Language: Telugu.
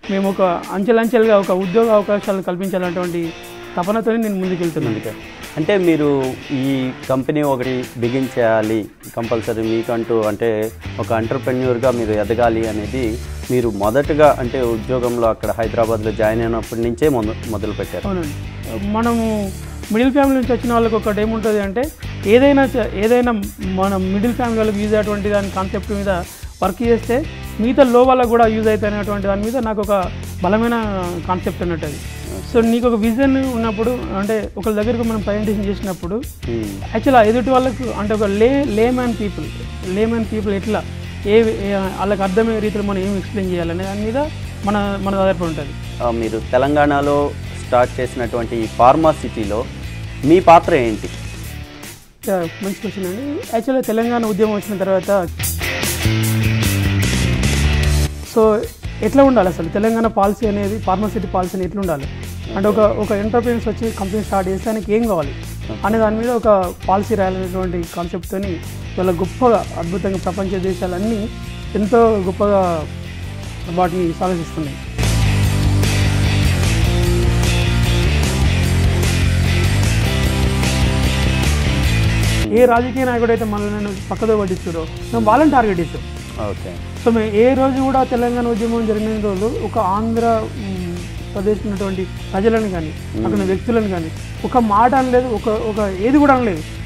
మేము ఒక అంచెలంచెలుగా ఒక ఉద్యోగ అవకాశాలు కల్పించాలన్నటువంటి తపనతో నేను ముందుకెళ్తున్నాను అందుకే అంటే మీరు ఈ కంపెనీ ఒకటి బిగించేయాలి కంపల్సరీ మీకంటూ అంటే ఒక ఎంటర్ప్రెన్యూర్గా మీరు ఎదగాలి అనేది మీరు మొదటగా అంటే ఉద్యోగంలో అక్కడ హైదరాబాద్లో జాయిన్ అయినప్పటి నుంచే మొద మొదలు పెట్టారు అవునండి మనము మిడిల్ ఫ్యామిలీ నుంచి వచ్చిన వాళ్ళకి ఒకటి ఏముంటుంది అంటే ఏదైనా చ- ఏదైనా మన మిడిల్ ఫ్యామిలీ వాళ్ళకి యూజ్ అయ్యేటువంటి దాని కాన్సెప్ట్ మీద వర్క్ చేస్తే మిగతా లో వాళ్ళకి కూడా యూజ్ అవుతాయనేటువంటి దాని మీద నాకు ఒక బలమైన కాన్సెప్ట్ అన్నట్టు అది సో నీకు ఒక విజన్ ఉన్నప్పుడు అంటే ఒకరి దగ్గరకు మనం ప్రజెంటేషన్ చేసినప్పుడు మ్మ్. యాక్చువల్గా ఎదుటి వాళ్ళకు అంటే ఒక lay layman people layman people ఎట్లా ఏ ఏ- వాళ్ళకి అర్థమయ్యే రీతిలో మనం ఏం ఎక్స్ప్లెయిన్ చేయాలనే దాని మీద మన మన ఆధారపడి ఉంటుంది ఆ, మీరు తెలంగాణలో స్టార్ట్ చేసినటువంటి ఈ ఫార్మాసిటీలో మీ పాత్ర ఏంటి యా, మంచి క్వశ్చన్ అండి యాక్చువల్గా తెలంగాణ ఉద్యమం వచ్చిన తర్వాత సో ఎట్లా ఉండాలి అసలు తెలంగాణ పాలసీ అనేది ఫార్మసిటీ పాలసీ అనేది ఎట్లా ఉండాలి అంటే ఒక ఒక ఎంటర్ప్రీనర్స్ వచ్చి కంపెనీ స్టార్ట్ చేస్తే ఆయనకి ఏం కావాలి అనే దాని మీద ఒక పాలసీ రాయాలనేటువంటి కాన్సెప్ట్తో వాళ్ళ గొప్పగా అద్భుతంగా ప్రపంచ దేశాలన్నీ ఎంతో గొప్పగా వాటిని సాగసిస్తున్నాయి ఏ రాజకీయ నాయకుడు అయితే మనల్ని నేను పక్కదో పట్టించారో మేము వాళ్ళని టార్గెట్ చేస్తాం ఓకే సో మేము ఏ రోజు కూడా తెలంగాణ ఉద్యమం జరిగిన రోజు ఒక ఆంధ్ర మ్, ప్రదేశ్ ఉన్నటువంటి ప్రజలను కానీ అక్కడ ఉన్న వ్యక్తులను కానీ ఒక మాట అనలేదు ఒక ఒక ఏది కూడా అనలేదు